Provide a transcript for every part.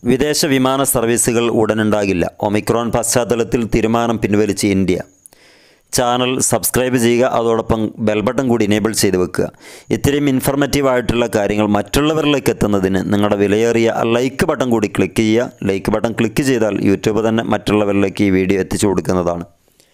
വിദേശ വിമാന സർവീസുകൾ ഉടനുണ്ടാകില്ല ഒമിക്രോൺ പശ്ചാത്തലത്തിൽ തീരുമാനം പിൻവലിച്ച് ഇന്ത്യ ചാനൽ സബ്സ്ക്രൈബ് ചെയ്യുക അതോടൊപ്പം ബെൽ ബട്ടൺ കൂടി ഇനേബിൾ ചെയ്ത് വെക്കുക ഇത്രയും ഇൻഫർമേറ്റീവ് ആയിട്ടുള്ള കാര്യങ്ങൾ മറ്റുള്ളവരിലേക്ക് എത്തുന്നതിന് നിങ്ങളുടെ വിലയേറിയ ലൈക്ക് ബട്ടൺ കൂടി ക്ലിക്ക് ചെയ്യുക ലൈക്ക് ബട്ടൺ ക്ലിക്ക് ചെയ്താൽ യൂട്യൂബ് തന്നെ മറ്റുള്ളവരിലേക്ക് ഈ വീഡിയോ എത്തിച്ചു കൊടുക്കുന്നതാണ്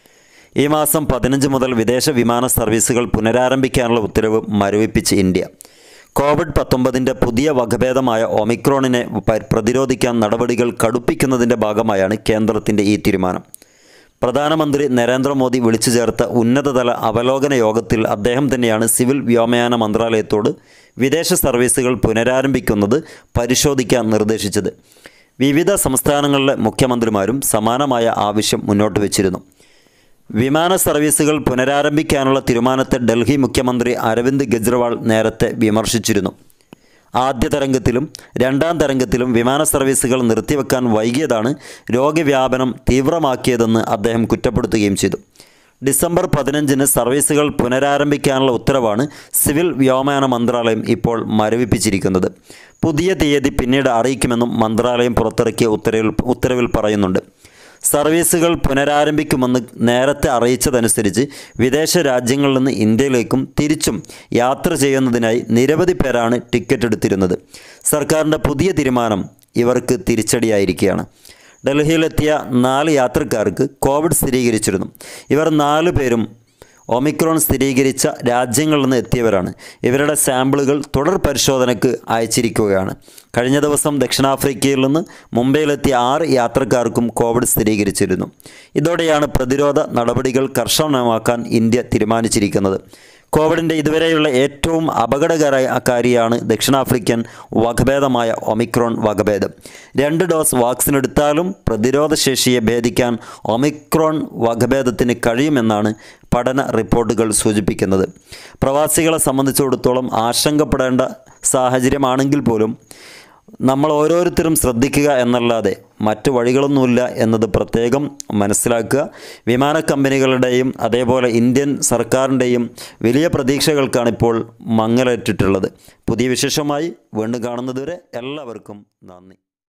ഈ മാസം പതിനഞ്ച് മുതൽ വിദേശ വിമാന സർവീസുകൾ പുനരാരംഭിക്കാനുള്ള ഉത്തരവ് മരവിപ്പിച്ച് ഇന്ത്യ കോവിഡ് പത്തൊമ്പതിൻ്റെ പുതിയ വകഭേദമായ ഒമിക്രോണിനെ പ- പ്രതിരോധിക്കാൻ നടപടികൾ കടുപ്പിക്കുന്നതിൻ്റെ ഭാഗമായാണ് കേന്ദ്രത്തിൻ്റെ ഈ തീരുമാനം പ്രധാനമന്ത്രി നരേന്ദ്രമോദി വിളിച്ചു ചേർത്ത ഉന്നതതല അവലോകന യോഗത്തിൽ അദ്ദേഹം തന്നെയാണ് സിവിൽ വ്യോമയാന മന്ത്രാലയത്തോട് വിദേശ സർവീസുകൾ പുനരാരംഭിക്കുന്നത് പരിശോധിക്കാൻ നിർദ്ദേശിച്ചത് വിവിധ സംസ്ഥാനങ്ങളിലെ മുഖ്യമന്ത്രിമാരും സമാനമായ ആവശ്യം മുന്നോട്ട് വച്ചിരുന്നു വിമാന സർവീസുകൾ പുനരാരംഭിക്കാനുള്ള തീരുമാനത്തെ ഡൽഹി മുഖ്യമന്ത്രി അരവിന്ദ് കെജ്രിവാൾ നേരത്തെ വിമർശിച്ചിരുന്നു ആദ്യ തരംഗത്തിലും രണ്ടാം തരംഗത്തിലും വിമാന സർവീസുകൾ നിർത്തിവെക്കാൻ വൈകിയതാണ് രോഗവ്യാപനം തീവ്രമാക്കിയതെന്ന് അദ്ദേഹം കുറ്റപ്പെടുത്തുകയും ചെയ്തു ഡിസംബർ പതിനഞ്ചിന് സർവീസുകൾ പുനരാരംഭിക്കാനുള്ള ഉത്തരവാണ് സിവിൽ വ്യോമയാന മന്ത്രാലയം ഇപ്പോൾ മരവിപ്പിച്ചിരിക്കുന്നത് പുതിയ തീയതി പിന്നീട് അറിയിക്കുമെന്നും മന്ത്രാലയം പുറത്തിറക്കിയ ഉത്തരവിൽ ഉത്തരവിൽ പറയുന്നുണ്ട് സർവീസുകൾ പുനരാരംഭിക്കുമെന്ന് നേരത്തെ അറിയിച്ചതനുസരിച്ച് വിദേശ രാജ്യങ്ങളിൽ നിന്ന് ഇന്ത്യയിലേക്കും തിരിച്ചും യാത്ര ചെയ്യുന്നതിനായി നിരവധി പേരാണ് ടിക്കറ്റ് എടുത്തിരുന്നത് സർക്കാരിൻ്റെ പുതിയ തീരുമാനം ഇവർക്ക് തിരിച്ചടിയായിരിക്കുകയാണ് ഡൽഹിയിലെത്തിയ നാല് യാത്രക്കാർക്ക് കോവിഡ് സ്ഥിരീകരിച്ചിരുന്നു ഇവർ നാല് പേരും ഒമിക്രോൺ സ്ഥിരീകരിച്ച രാജ്യങ്ങളിൽ നിന്ന് എത്തിയവരാണ് ഇവരുടെ സാമ്പിളുകൾ തുടർ പരിശോധനയ്ക്ക് അയച്ചിരിക്കുകയാണ് കഴിഞ്ഞ ദിവസം ദക്ഷിണാഫ്രിക്കയിൽ നിന്ന് മുംബൈയിലെത്തിയ ആറ് യാത്രക്കാർക്കും കോവിഡ് സ്ഥിരീകരിച്ചിരുന്നു ഇതോടെയാണ് പ്രതിരോധ നടപടികൾ കർശനമാക്കാൻ ഇന്ത്യ തീരുമാനിച്ചിരിക്കുന്നത് കോവിഡിൻ്റെ ഇതുവരെയുള്ള ഏറ്റവും അപകടകരകാരിയാണ് ദക്ഷിണാഫ്രിക്കൻ വകഭേദമായ ഒമിക്രോൺ വകഭേദം രണ്ട് ഡോസ് വാക്സിൻ എടുത്താലും പ്രതിരോധശേഷിയെ ഭേദിക്കാൻ ഒമിക്രോൺ വകഭേദത്തിന് കഴിയുമെന്നാണ് പഠന റിപ്പോർട്ടുകൾ സൂചിപ്പിക്കുന്നത് പ്രവാസികളെ സംബന്ധിച്ചിടത്തോളം ആശങ്കപ്പെടേണ്ട സാഹചര്യമാണെങ്കിൽ പോലും നമ്മൾ ഓരോരുത്തരും ശ്രദ്ധിക്കുക എന്നല്ലാതെ മറ്റു വഴികളൊന്നുമില്ല എന്നത് പ്രത്യേകം മനസ്സിലാക്കുക വിമാന കമ്പനികളുടെയും അതേപോലെ ഇന്ത്യൻ സർക്കാരിൻ്റെയും വലിയ പ്രതീക്ഷകൾക്കാണ് ഇപ്പോൾ മങ്ങലേറ്റിട്ടുള്ളത് പുതിയ വിശേഷമായി വീണ്ടും കാണുന്നതുവരെ എല്ലാവർക്കും നന്ദി